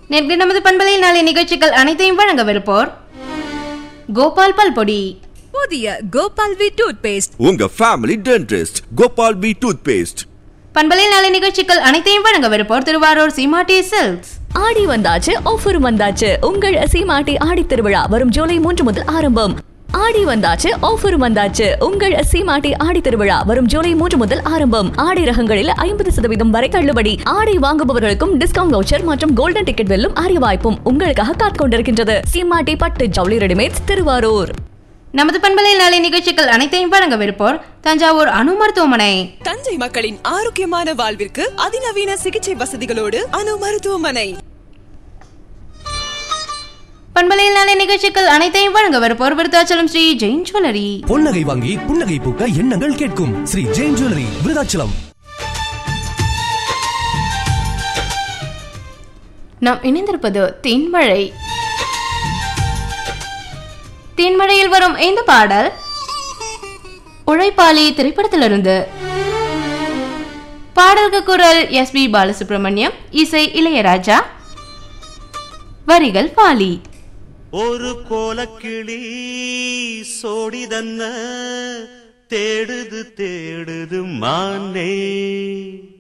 நேற்று நமது பண்பலையில் நாளை நிகழ்ச்சிகள் அனைத்தையும் வழங்கவிருப்போர் கோபால் பல்பொடி புதிய கோபால் வி டூத் பேஸ்ட் உங்க family dentist Gopal P toothpaste பண்பலையில் நாளை நிகழ்ச்சிகள் அனைத்தையும் வழங்கவிருப்போர் திருவாரூர் சீமாட்டி சில்க்ஸ் ஆடி வந்தாச்சு ஆஃபர் வந்தாச்சு உங்கள் சீமாட்டி ஆடி திருவிழா வரும் ஜூலை மூன்று முதல் ஆரம்பம் ஆடி வந்தாச்சு ஆஃபர் வந்தாச்சு உங்கள் சீமாட்டி ஆடி திருவிழா வரும் ஜூலை மூன்று முதல் ஆரம்பம் ஆடி ரகங்களில் ஐம்பது சதவீதம் வரை தள்ளுபடி ஆடை வாங்குபவர்களுக்கும் டிஸ்கவுண்ட் வவுச்சர் மற்றும் கோல்டன் டிக்கெட் வெல்லும் அரிய வாய்ப்பும் உங்களுக்காக காத்துக் கொண்டிருக்கின்றது சீமாட்டி பட்டு ஜவுளி ரெடிமேட்ஸ் திருவாரூர் நமது பண்பலையில் நாளை நிகழ்ச்சிகள் அனைத்தையும் வழங்கவிருப்போர் தஞ்சாவூர் அணு மருத்துவமனை தஞ்சை மக்களின் ஆரோக்கியமான வாழ்விற்கு அதிநவீன சிகிச்சை வசதிகளோடு அணு மருத்துவமனை பண்பலையில் நாளை நிகழ்ச்சிகள் அனைத்தையும் வழங்கவிருப்போர் விருத்தாச்சலம் ஸ்ரீ ஜெயின் ஜுவல்லரி பொன்னகை வாங்கி புன்னகை பூக்க எண்ணங்கள் கேட்கும் ஸ்ரீ ஜெயின் ஜுவல்லரி விருதாச்சலம் நாம் இணைந்திருப்பது தேன்மழை தேன்மழையில் வரும் இந்த பாடல் உழைப்பாளி திரைப்படத்திலிருந்து பாடலுக்கு குரல் எஸ் பி பாலசுப்ரமணியம் இசை இளையராஜா வரிகள் பாலி ஒரு கோலக்கிளி சோடிதன்ன தேடுது தேடுது மானே